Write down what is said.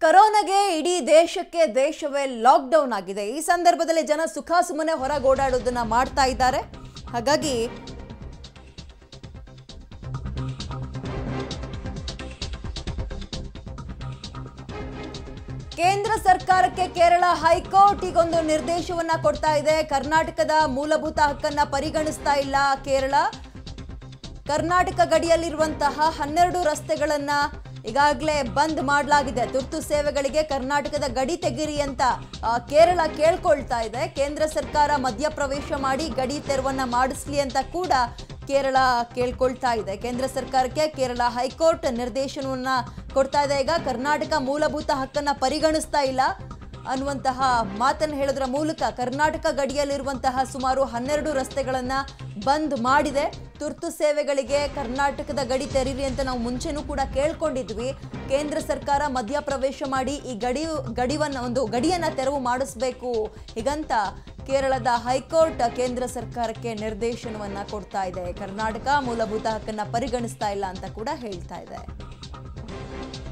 ಕರೋನಾಗೆ ಇಡೀ ದೇಶಕ್ಕೆ ದೇಶವೇ ಲಾಕ್ಡೌನ್ ಆಗಿದೆ ಈ ಸಂದರ್ಭದಲ್ಲಿ ಜನ ಸುಖ ಸುಮ್ಮನೆ ಹೊರಗೆ ಓಡಾಡೋದನ್ನ ಮಾಡ್ತಾ ಇದ್ದಾರೆ ಹಾಗಾಗಿ ಕೇಂದ್ರ ಸರ್ಕಾರಕ್ಕೆ ಕೇರಳ ಹೈಕೋರ್ಟ್ ಈಗೊಂದು ನಿರ್ದೇಶವನ್ನ ಕೊಡ್ತಾ ಇದೆ ಕರ್ನಾಟಕದ ಮೂಲಭೂತ ಹಕ್ಕನ್ನ ಪರಿಗಣಿಸ್ತಾ ಇಲ್ಲ ಕೇರಳ ಕರ್ನಾಟಕ ಗಡಿಯಲ್ಲಿರುವಂತಹ ಹನ್ನೆರಡು ರಸ್ತೆಗಳನ್ನ ಈಗಾಗಲೇ ಬಂದ್ ಮಾಡಲಾಗಿದೆ ತುರ್ತು ಸೇವೆಗಳಿಗೆ ಕರ್ನಾಟಕದ ಗಡಿ ತೆಗಿರಿ ಅಂತ ಆ, ಕೇರಳ ಕೇಳ್ಕೊಳ್ತಾ ಇದೆ ಕೇಂದ್ರ ಸರ್ಕಾರ ಮಧ್ಯಪ್ರವೇಶ ಮಾಡಿ ಗಡಿ ತೆರವನ್ನ ಮಾಡಿಸ್ಲಿ ಅಂತ ಕೂಡ ಕೇರಳ ಕೇಳ್ಕೊಳ್ತಾ ಇದೆ ಕೇಂದ್ರ ಸರ್ಕಾರಕ್ಕೆ ಕೇರಳ ಹೈಕೋರ್ಟ್ ನಿರ್ದೇಶನವನ್ನ ಕೊಡ್ತಾ ಇದೆ ಈಗ ಕರ್ನಾಟಕ ಮೂಲಭೂತ ಹಕ್ಕನ್ನ ಪರಿಗಣಿಸ್ತಾ ಇಲ್ಲ ಅನ್ನುವಂತಹ ಮಾತನ್ನು ಹೇಳೋದ್ರ ಮೂಲಕ ಕರ್ನಾಟಕ ಗಡಿಯಲ್ಲಿರುವಂತಹ ಸುಮಾರು ಹನ್ನೆರಡು ರಸ್ತೆಗಳನ್ನ ಬಂದ್ ಮಾಡಿದೆ ತುರ್ತು ಸೇವೆಗಳಿಗೆ ಕರ್ನಾಟಕದ ಗಡಿ ತೆರೀರಿ ಅಂತ ನಾವು ಮುಂಚೆನೂ ಕೂಡ ಕೇಳ್ಕೊಂಡಿದ್ವಿ ಕೇಂದ್ರ ಸರ್ಕಾರ ಮಧ್ಯಪ್ರವೇಶ ಮಾಡಿ ಈ ಗಡಿ ಗಡಿವನ್ನ ಒಂದು ಗಡಿಯನ್ನ ತೆರವು ಮಾಡಿಸ್ಬೇಕು ಹೀಗಂತ ಕೇರಳದ ಹೈಕೋರ್ಟ್ ಕೇಂದ್ರ ಸರ್ಕಾರಕ್ಕೆ ನಿರ್ದೇಶನವನ್ನ ಕೊಡ್ತಾ ಇದೆ ಕರ್ನಾಟಕ ಮೂಲಭೂತ ಹಕ್ಕನ್ನ ಪರಿಗಣಿಸ್ತಾ ಇಲ್ಲ ಅಂತ ಕೂಡ ಹೇಳ್ತಾ ಇದೆ